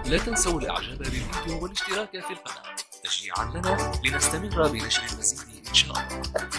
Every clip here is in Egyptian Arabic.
لا تنسوا الاعجاب بالفيديو والاشتراك في القناة تشجيعا لنا لنستمر بنشر المزيد ان شاء الله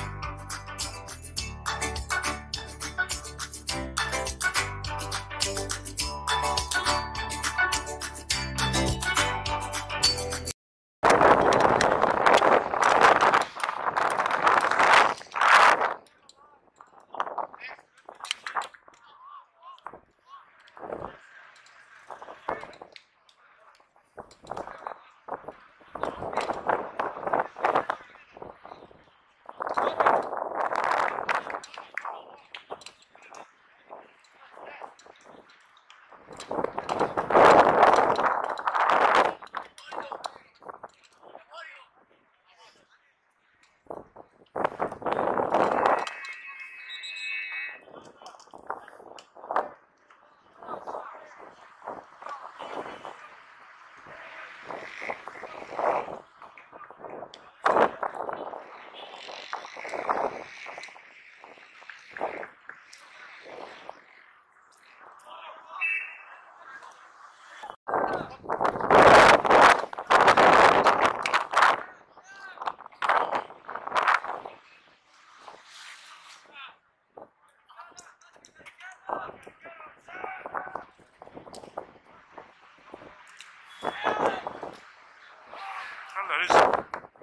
يلا رزق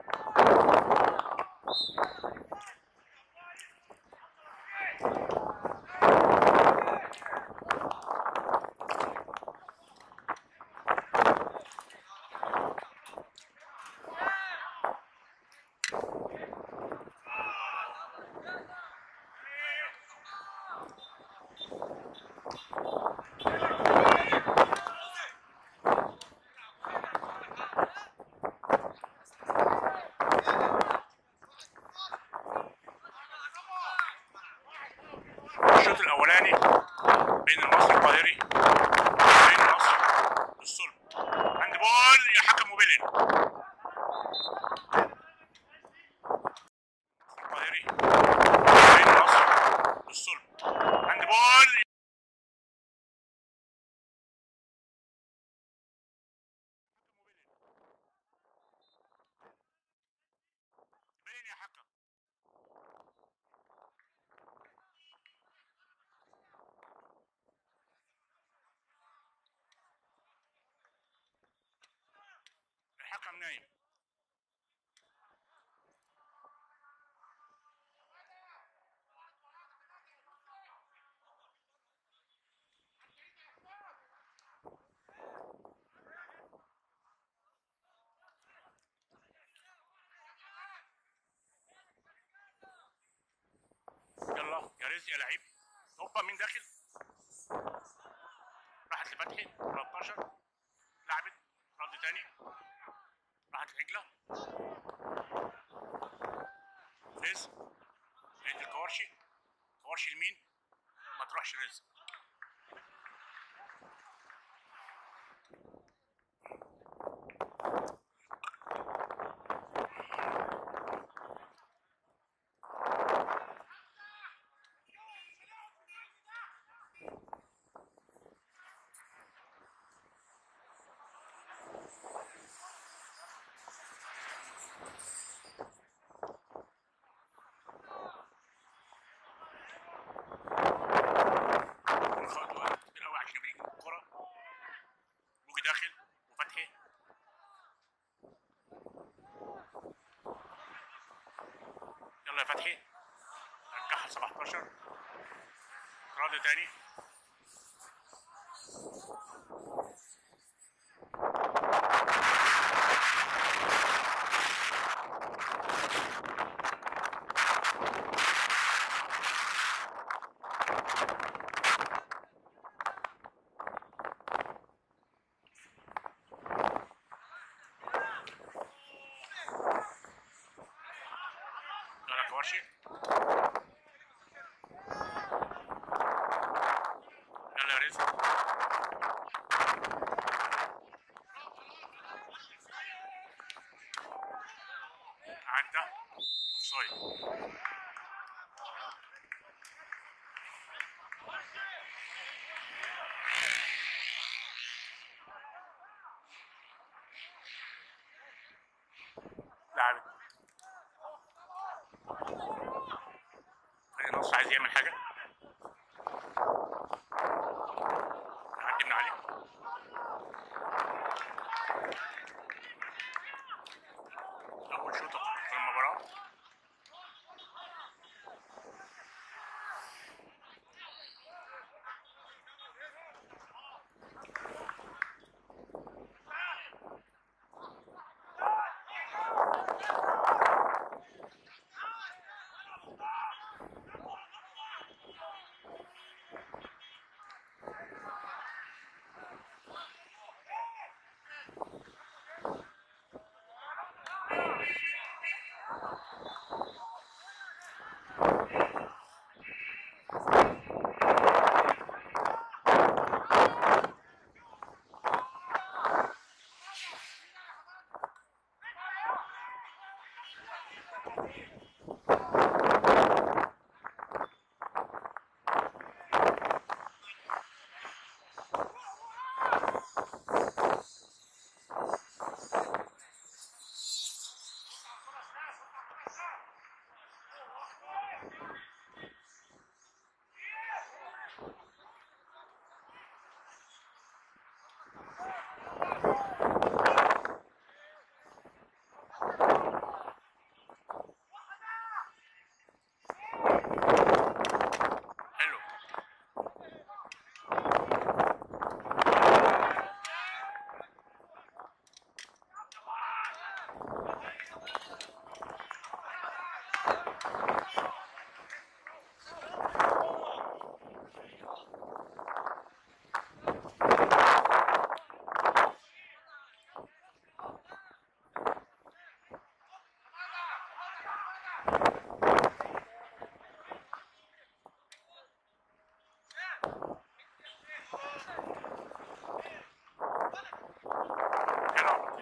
الشوط الاولاني بين النصر القاهري بين النصر والصلب عند بول يا حكم وبيلين القاهري بين النصر والصلب عند بول بيلين يا حكم الحكم نايم يلا يا رزق يا لعيب هوبا مين داخل راحت لفتحي 13 لعبت رد تاني راحت العجلة رزق لقيت الكوارشي كوارشي لمين ما تروحش رزق خد وقت الاول عشان بيجي الكرة بوجي داخل وفتحي يلا يا فتحي رجعها 17 رد تاني يلا كوارشي يلا يا رزق عدى اوفسايد بص عايز يعمل حاجة نعدي من عليه أول شوطة في المباراة حلو العب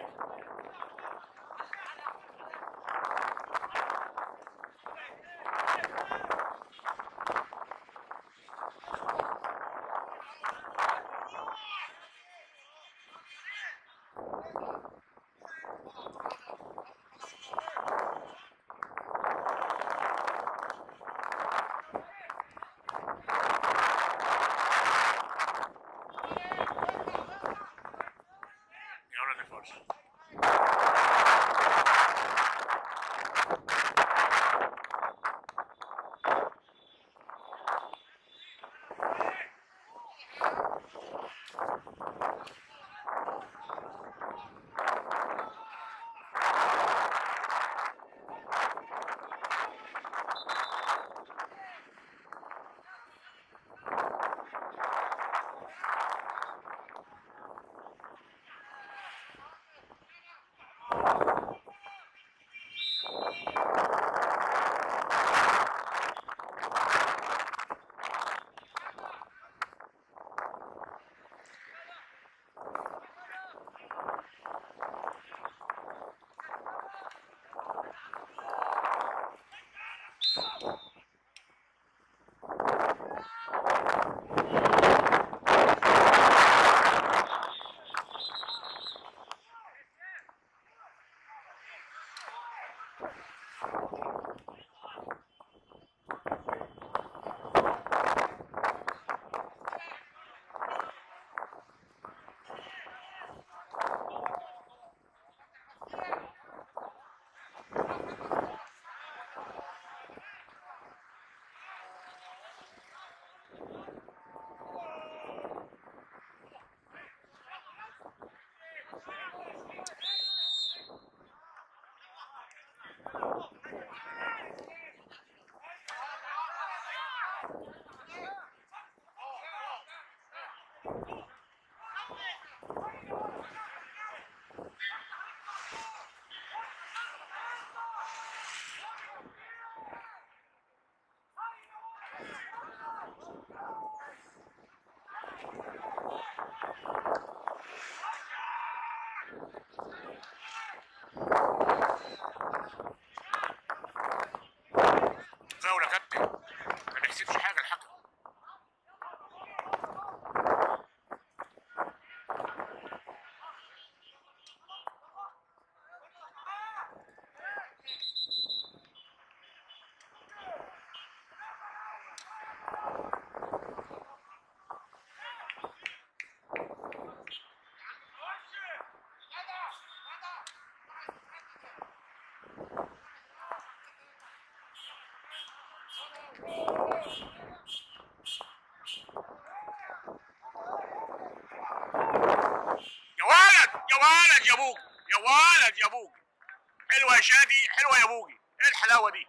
يا ولد يا فارس فاول يا كابتن ما بيحسبش حاجه الحكم ولد يا بوجي يا ولد يا بوجي حلوه يا شادي حلوه يا بوجي ايه الحلاوه دي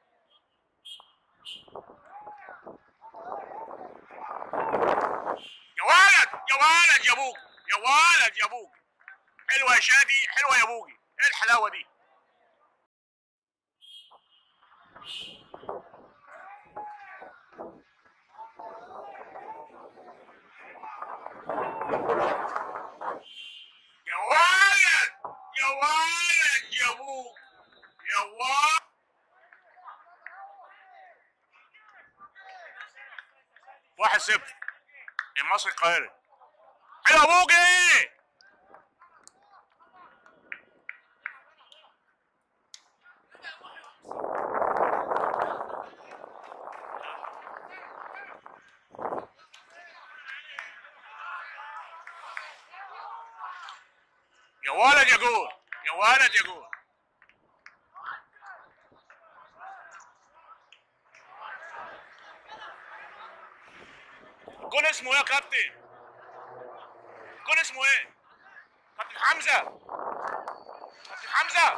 يا ولد يا ولد يا بوجي يا ولد يا بوجي حلوه يا شادي حلوه يا بوجي ايه الحلاوه دي يا ولد يا ولد يا بوجي يا ولد واحد صفر المصري القاهري حلو يا بوجي يا ولد يا جول يا ولد يا جول جول اسمه ايه يا كابتن؟ جول اسمه ايه؟ كابتن حمزة كابتن حمزة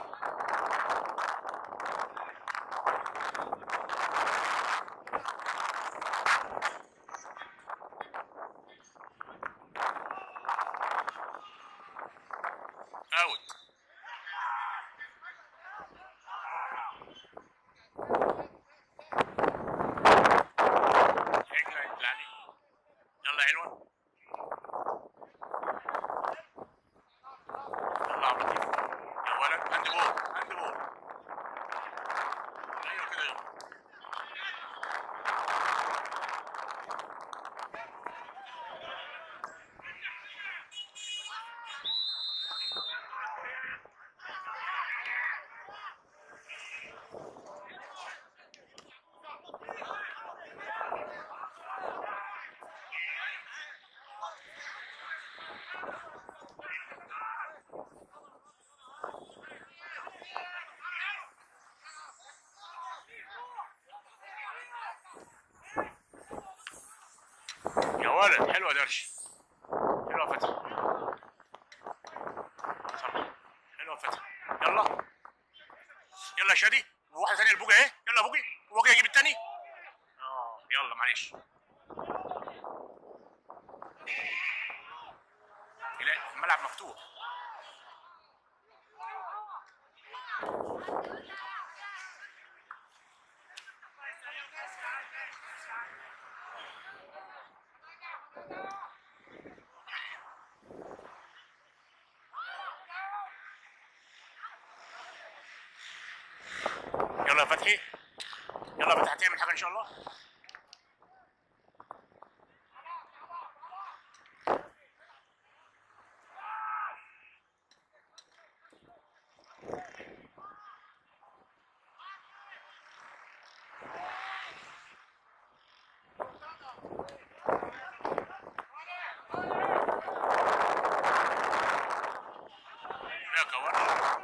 اوت هيك يطلع لي يلا حلوة يلا عبد اللطيف يا ولد هاند بول هاند بول ايوه كده يلا يا ولد حلوة درش حلوة فتح صح حلوة فتح يلا يلا يا شادي وواحدة ثانية لبوجي اهي يلا يا بوجي بوجي يجيب التاني اه يلا معلش لا الملعب مفتوح يلا يا فتحي يلا يا فتحي هتعمل حاجة إن شاء الله يا كوارث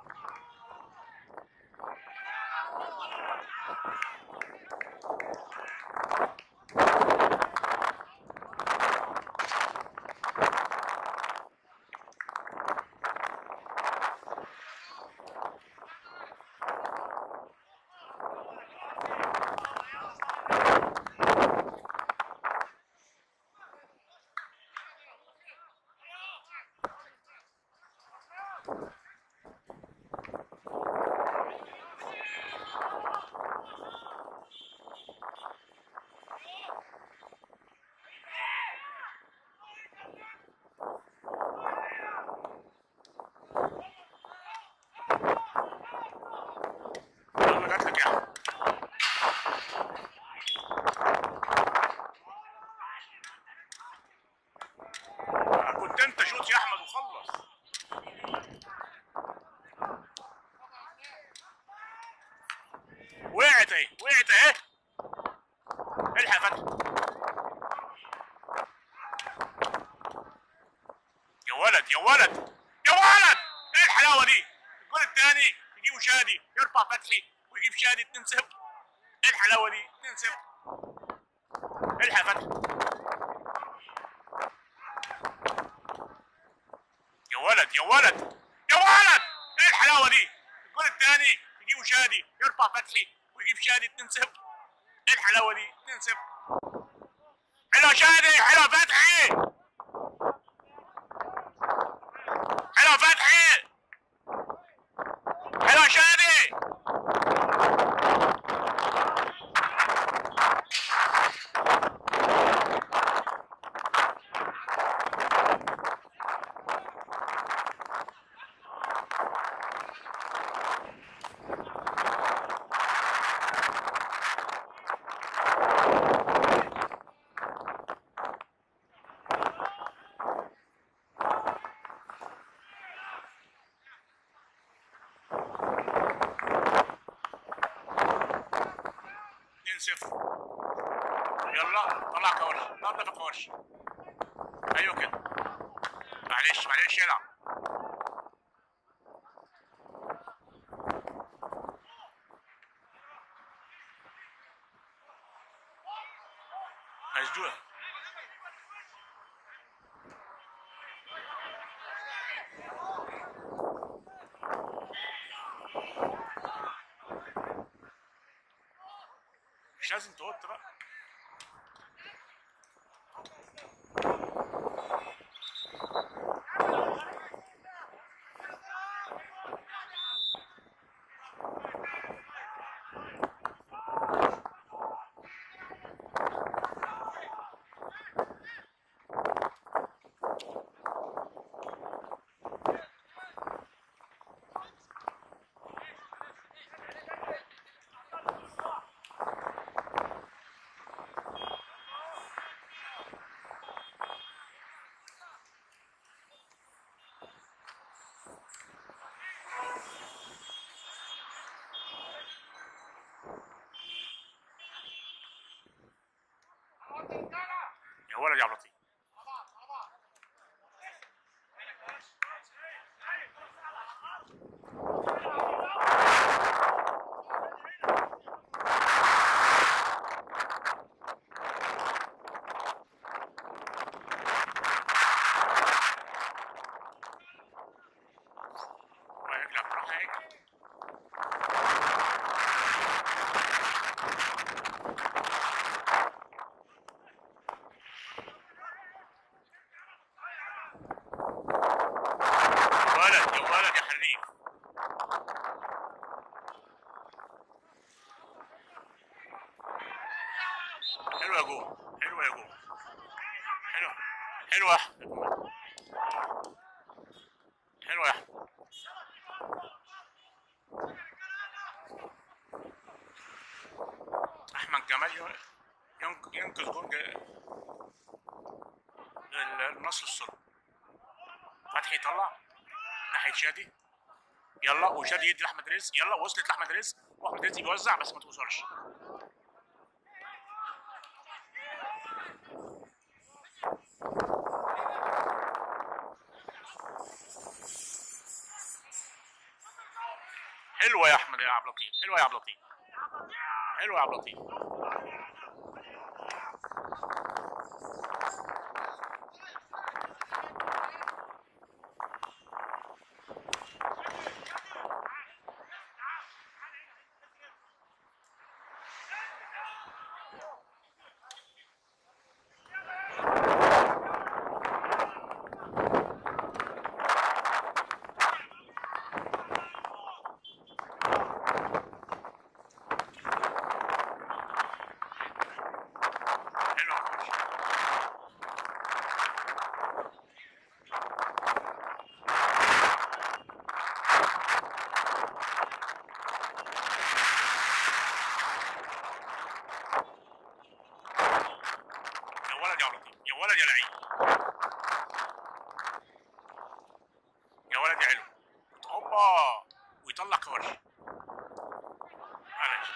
يلا جات لك يا احمد كنت انت شوت يا احمد وخلص وقعت اهي وقعت اهي الحق يا فتحي يا ولد يا ولد يا ولد ايه الحلاوه دي الجول الثاني يجيبوا شادي يرفع فتحي ويجيب شادي 2 0 ايه الحلاوه دي 2 0 الحق يا فتحي يا ولد يا ولد يا ولد ايه الحلاوه دي الجول الثاني يجيبوا شادي يرفع فتحي ويجيب شادي 2 0 ايه الحلاوه دي 2 0 حلو شادي حلو فتحي حلو فتحي حلو شادي اتنين صفر يلا طلع كورش نضف الكورش ايوه كده معلش معلش يلعب مسجوع مش لازم توت بقى يا ولد يا عبد اللطيف ويرجع براحة هيك. ولد يا ولد يا حريف حلو يا جو حلو يا جو حلو حلو يا احمد حلو يا احمد احمد جمال ين- ينق- ينقذ جون ج- ال- النصر السلم فتحي يطلع ناحيه شادي يلا وشادي يدي لاحمد رزق يلا وصلت لاحمد رزق واحمد رزق بيوزع بس ما توصلش حلوه يا احمد يا عبد اللطيف حلوه يا عبد اللطيف حلوه يا عبد اللطيف حلوه يا كوتش يا ولد يا لطيف يا ولد يا لعيب يا ولد يا علو هوبا ويطلع كورش معلش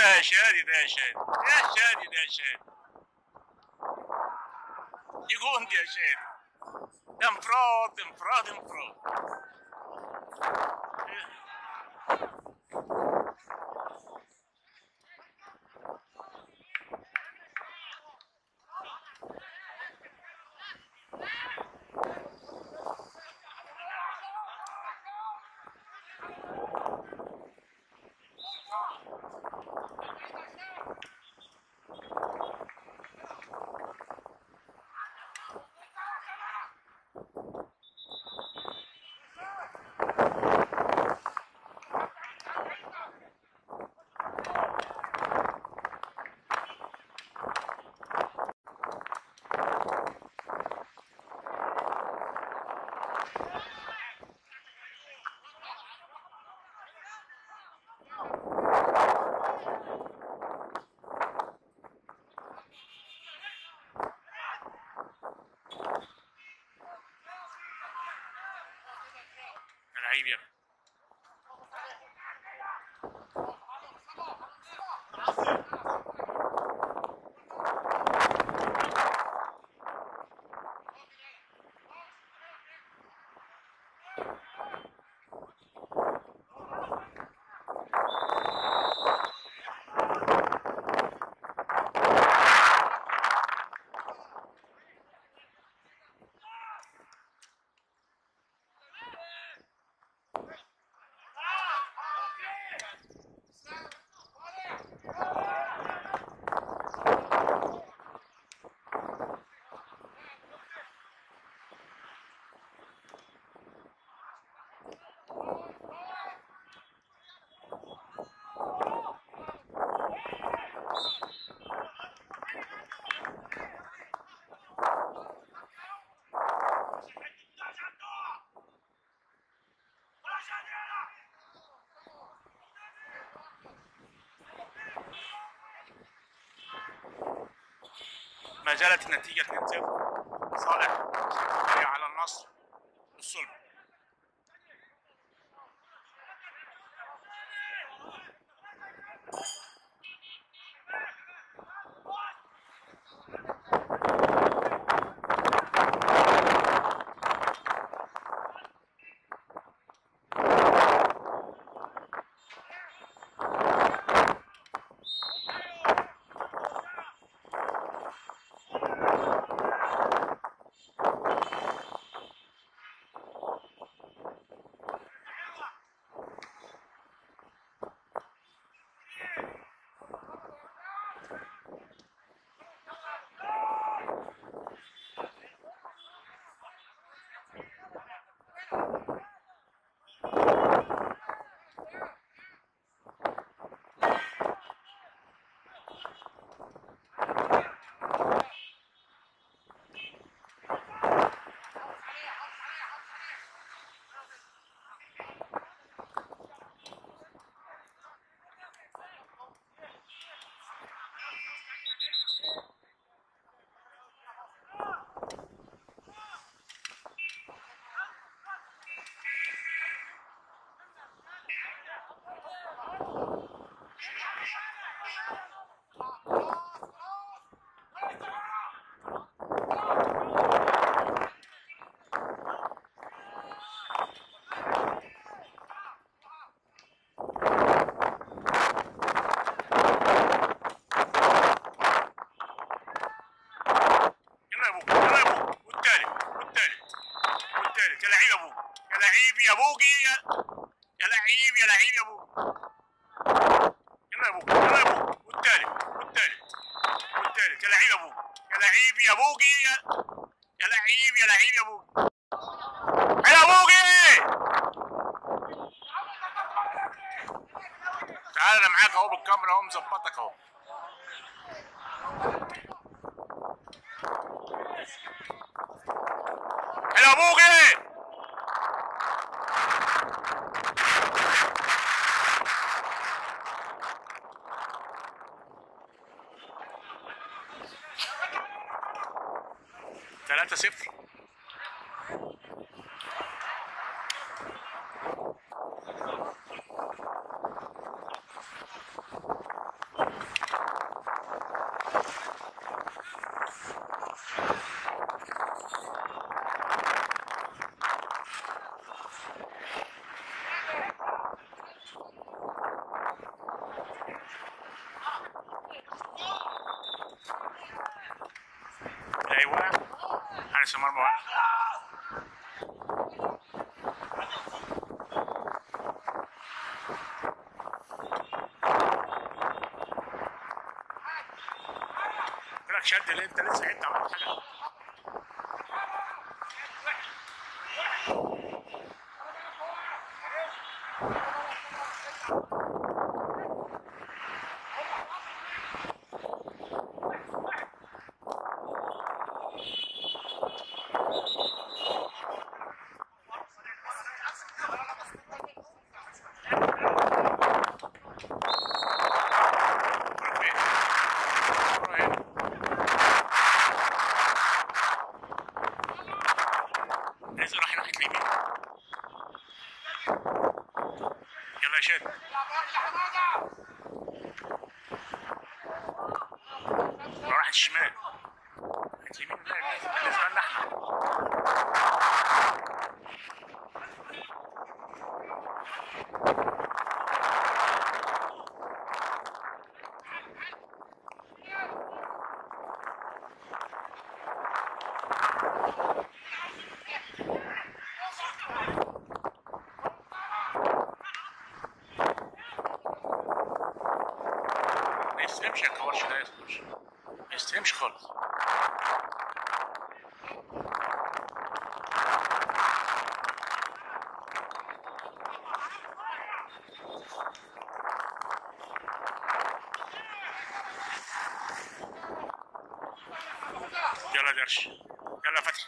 ده يا شادي ده يا شادي يا شادي ده يا شادي يقوم يا شادي ده انفراد انفراد انفراد لعيب يا ابني ما زالت النتيجة 2-0 صالح على النصر الصلب يلا يا ابوك يلا يا ابوك والتالت والتالت والتالت يا لعيب يا ابوك يا لعيب يا ابوكي يا يا لعيب يا لعيب يا ابوك يلا يا ابوك يلا يا ابوك والتالت والتالت والتالت يا لعيب يا ابوك يا لعيب يا ابوكي يا يا لعيب يا لعيب يا ابوك يا ابوكي تعال انا معاك اهو بالكاميرا اهو مظبطك اهو يا ابوكي ثلاثة صفر تلاقي واقع حارس المرمى واقع قلت لك شد ليه انت لسه انت عملت حاجه روح فين؟ روح هنا. نزل راح ناحية اليمين يلا يا شاد راح الشمال ناحية اليمين لا نازل بالنسبة لنا احنا ما يستلمش يا كورش ده يا كورش ما يستلمش خالص يلا درش يلا فتحي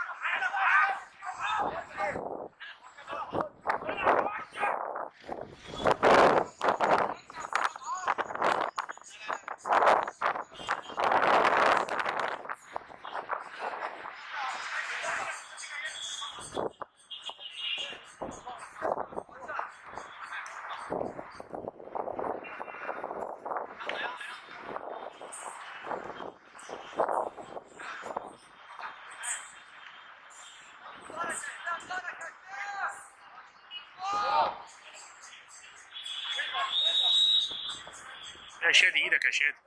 يا شادي ايدك يا شادي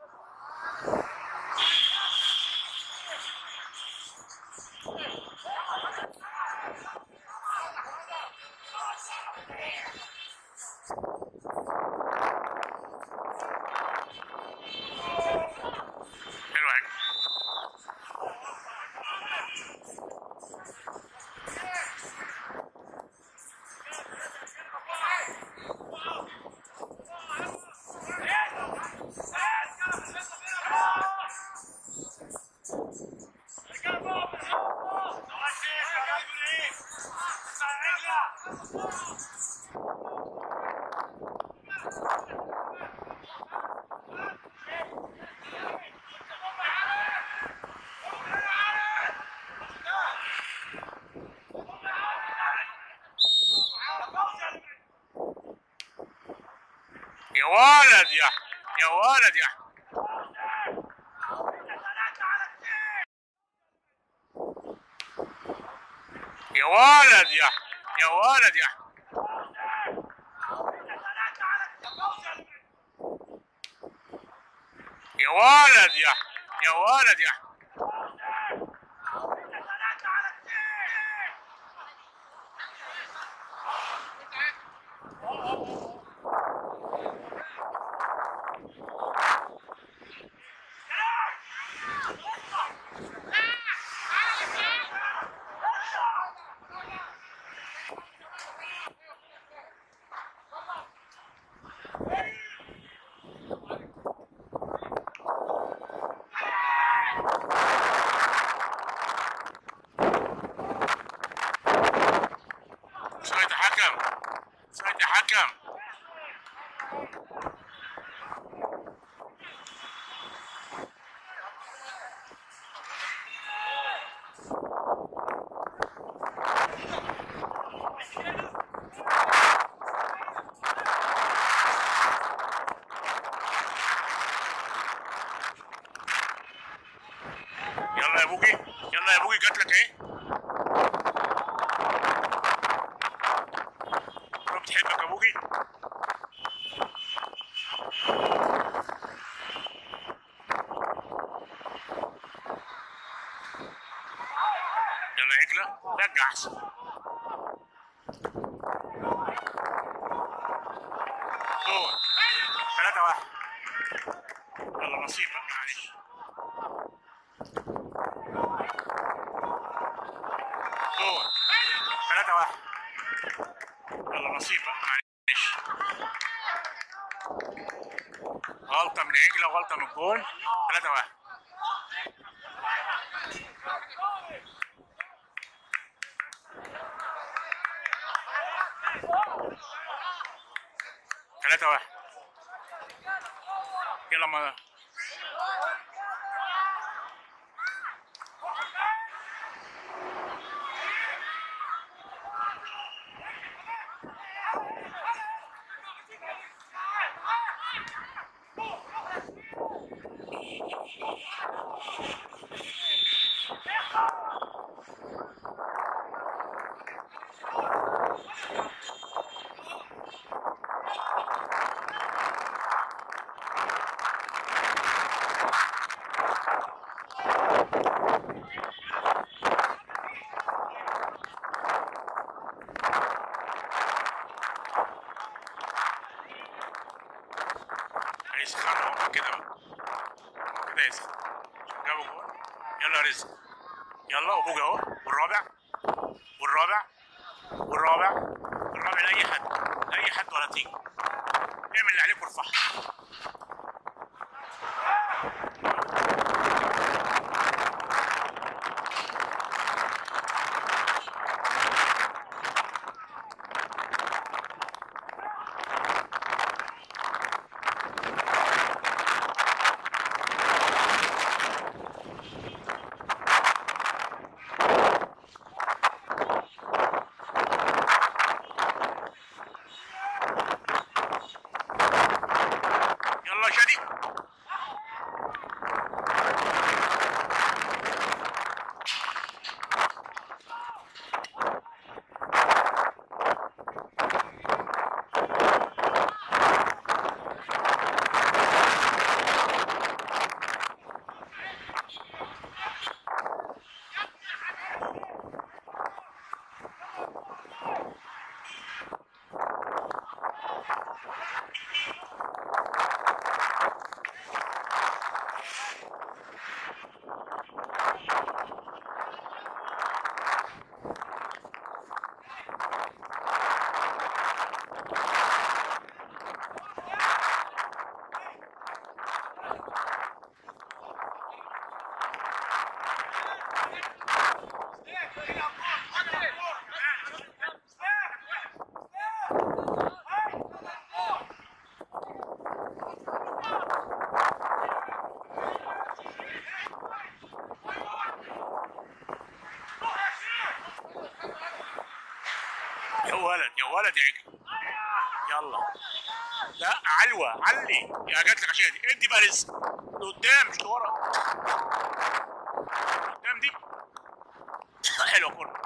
حلو عليك يا ولد يا يا ولد يا يا ولد يا يا ولد يا يا ولد يا يا ولد يا سويت حكم سويت حكم يلا يا بوجي يلا يا بوجي جات لك ايه بتحبك يا بوجي دقة احسن جول ثلاثة واحد يلا نصيب بقى معلش جول ثلاثة واحد يلا نصيب بقى معلش غلطة من عجلة وغلطة من الجون ثلاثة واحد ثلاثة واحد يلا ما هيسخن اهو كده بقى اهو كده يسخن جابوا جول يلا رزق يلا ابوك اهو والرابع والرابع والرابع الرابع لاي حد لاي حد ولا تيجي اعمل اللي عليك وارفعها يلا شادي يا ولد يا ولد يا عجل يلا لا علوة علي يا جات لك عشان دي ادي بقى رزق لقدام مش لورا قدام دي حلوه كوره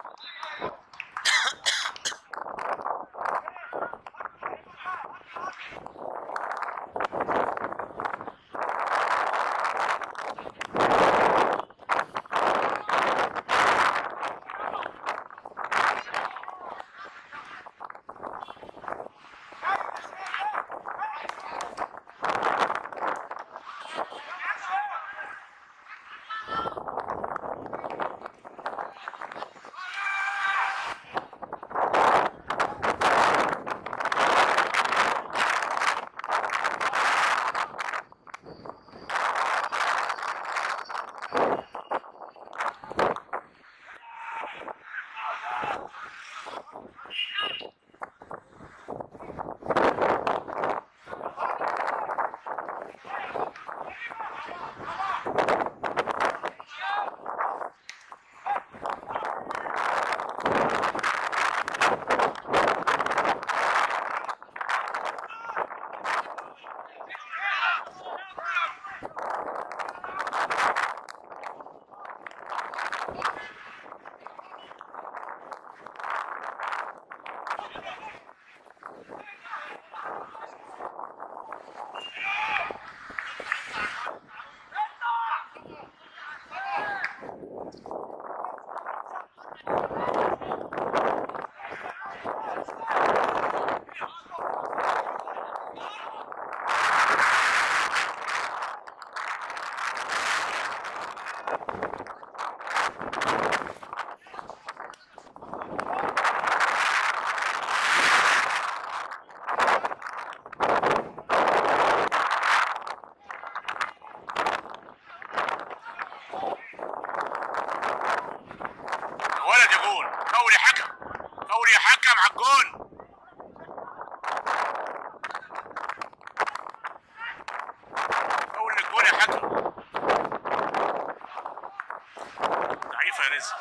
رزق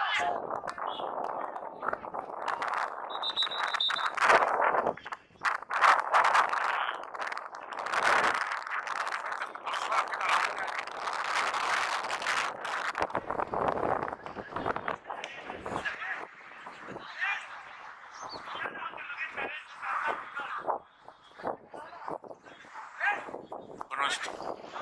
متأخرة كده العربية. ونشط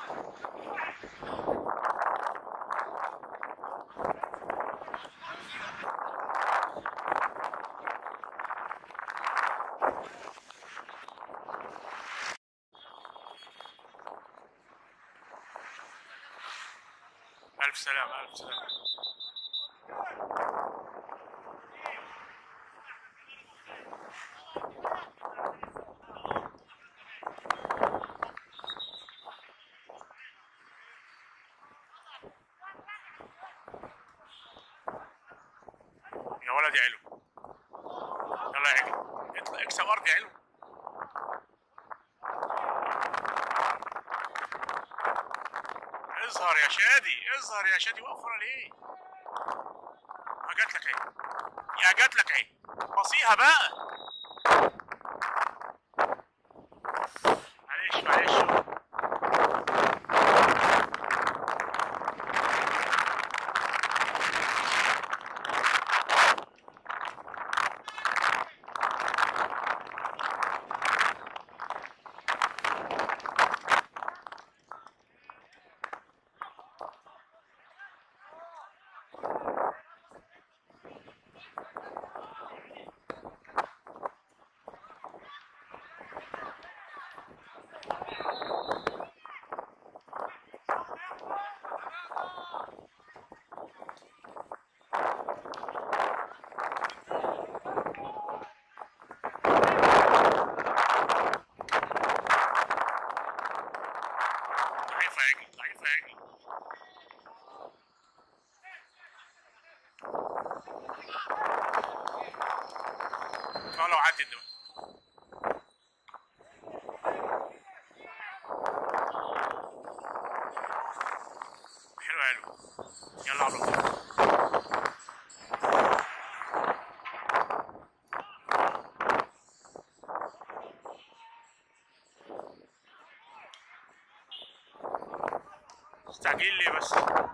ألف سلامة ألف سلامة يا ولد يا علو يلا يا علو اطلع اكسب ارض يا علو اظهر يا شادي اظهر يا شادي وقفنا ليه ما جات لك اهي يا جات لك اهي بصيها بقى معلش معلش ضعيفة يا عجل ضعيفة يا عجل طالع وعدي دلوقتي حلو حلو يلا عبد مستعجلين ليه بس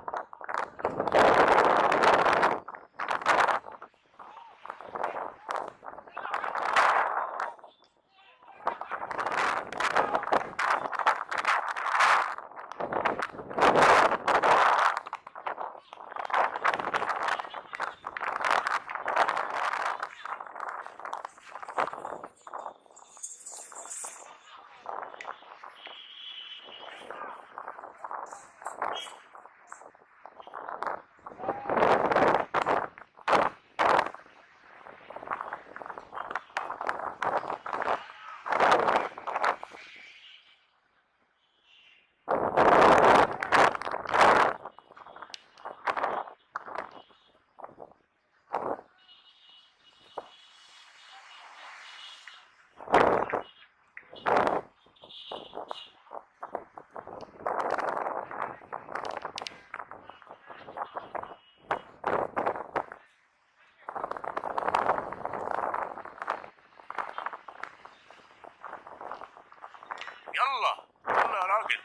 يلا يلا يا راجل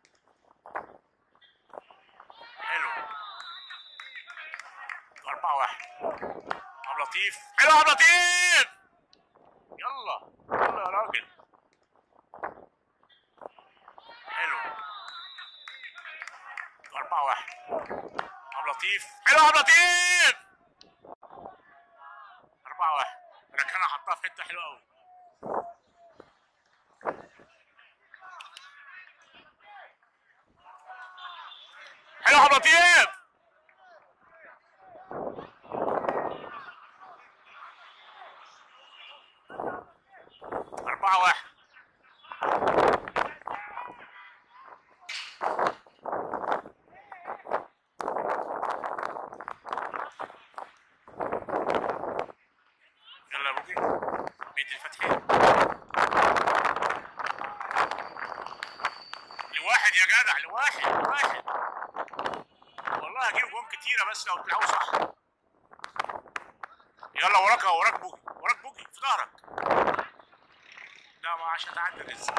حلو أربعة واحد عبد اللطيف حلو عبد اللطيف يلا يلا يا راجل حلو أربعة واحد عبد اللطيف حلو عبد اللطيف أربعة واحد ركنها حطها في حتة حلوة أوي حلو عبد اللطيف أربعة واحد يلا يا بوجي ميدي الفتحي لواحد يا جدع لواحد لواحد والله والله هجيب جون كتيره بس لو تلعبوا صح يلا وراك أهو، وراك بوجي وراك بوجي في ظهرك لا ما عشان تعدي الرزق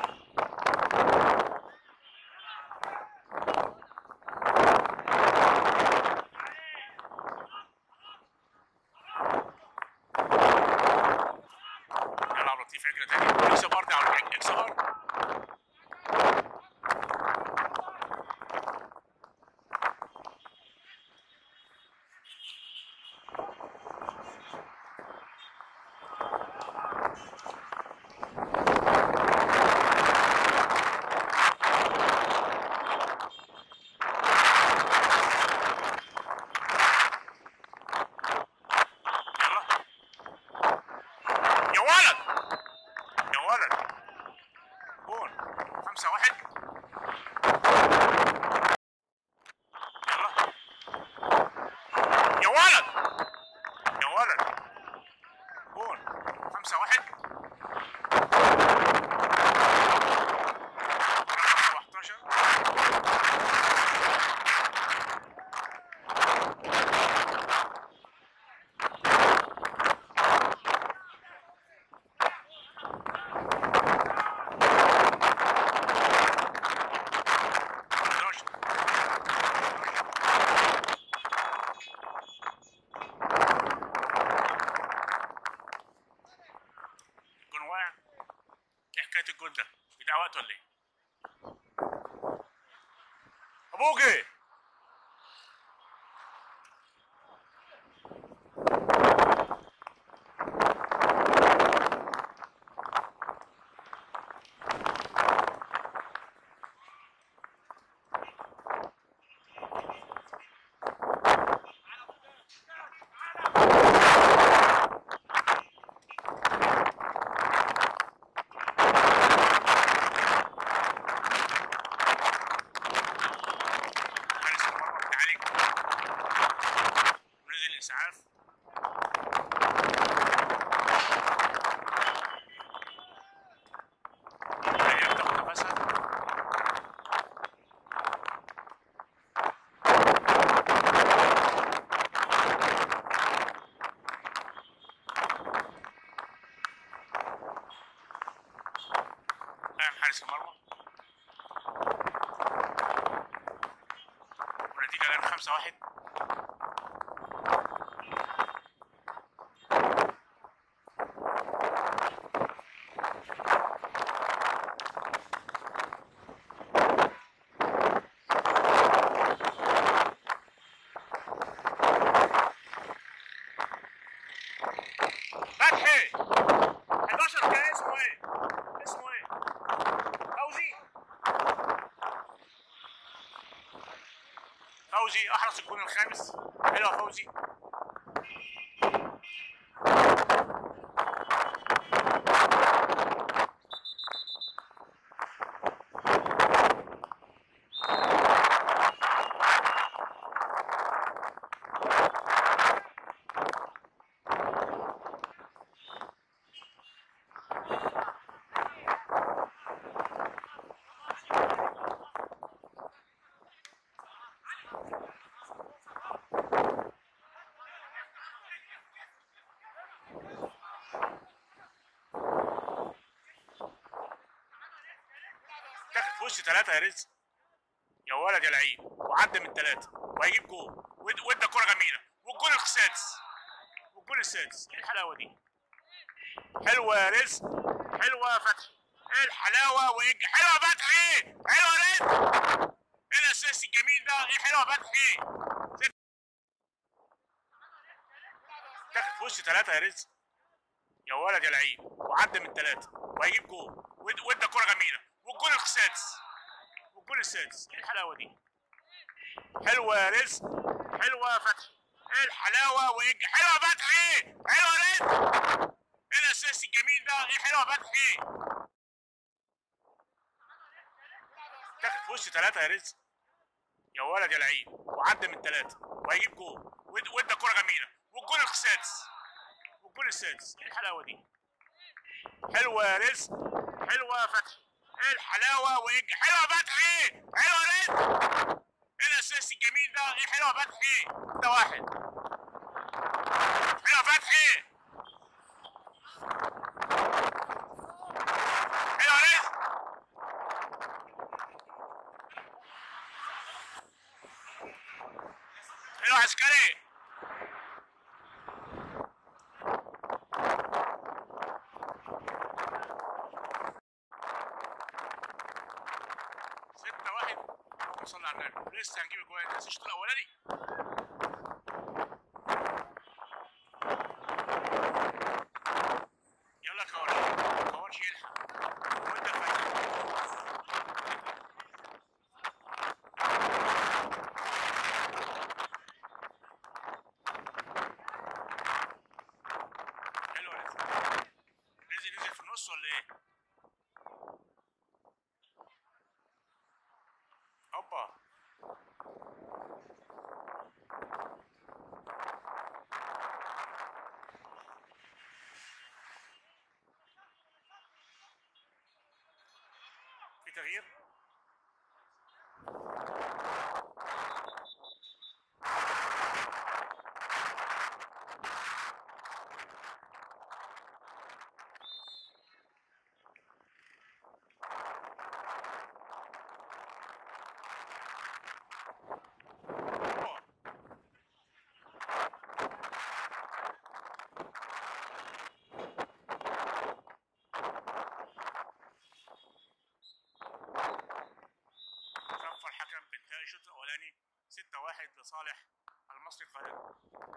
يلا عبد اللطيف اجري تاني اكسب ارض يا عبد اللطيف، اكسب ارض يلا يا ولد يا ولد جون خمسة واحد يلا يا ولد يا ولد جون خمسة واحد رقم 17 11 الجون واقع ايه حكايه الجون ده؟ بيضيع وقت ولا ايه؟ ابوجي حارس المرمى بتعالج ونزل اسعاف هي بتاخد نفسها قام حارس المرمى والنتيجة الآن خمسة واحد فتحي 11 كان اسمه ايه؟ اسمه ايه؟ فوزي فوزي احرز الجون الخامس حلو يا فوزي تاخد في وش ثلاثة يا رزق يا ولد يا لعيب وعدى من ثلاثة وهيجيب جول ود- وادى كرة جميلة والجول السادس والجول السادس ايه الحلاوة دي؟ حلوة يا رزق حلوة يا فتحي ايه الحلاوة وايه الج- حلوة يا فتحي حلوة يا رزق ايه الاساس الجميل ده ايه حلوة يا فتحي ست- تاخد في وش ثلاثة يا رزق يا ولد يا لعيب وعدى من ثلاثة وهيجيب جول ود- وادى كرة جميلة والجول السادس والجول السادس ايه الحلاوة دي؟ حلوة يا رزق حلوة يا فتحي ايه الحلاوة وايه الج- حلوة يا فتحي حلوة يا رزق ايه الاساس الجميل ده ايه حلوة يا فتحي تاخد في وش ثلاثة يا رزق يا ولد يا لعيب وعدى من ثلاثة وهيجيب جول ود- وادى كرة جميلة والجول السادس والجول السادس ايه الحلاوة دي؟ حلوة يا رزق حلوة يا فتحي ايه الحلاوة وايه الج- حلوة يا فتحي حلوة يا رزق ايه الاساس الجميل ده يا حلوة فتحي ده واحد حلوة فتحي حلوة رزق حلوة عسكري ستة واحد اللهم صل على النبي لسه هنجيب جوان لسه الشوط الأولاني يلا كورش كورش يلحق وانت فايز حلو رزق رزق نزل في النص ولا ايه؟ هوبا في تغيير أوه. صفر الحكم بانتهاء الشوط الاولاني 6 1 لصالح المصري القاهره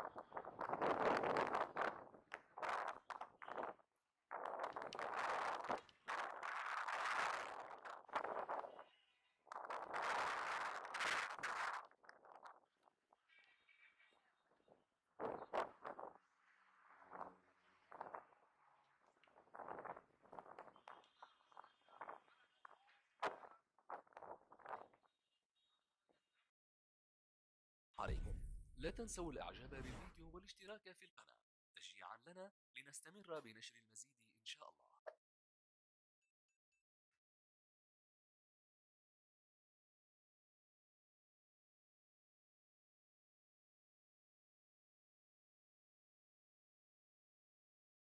عليكم لا تنسوا الاعجاب بالفيديو والاشتراك في القناة تشجيعا لنا لنستمر بنشر المزيد ان شاء الله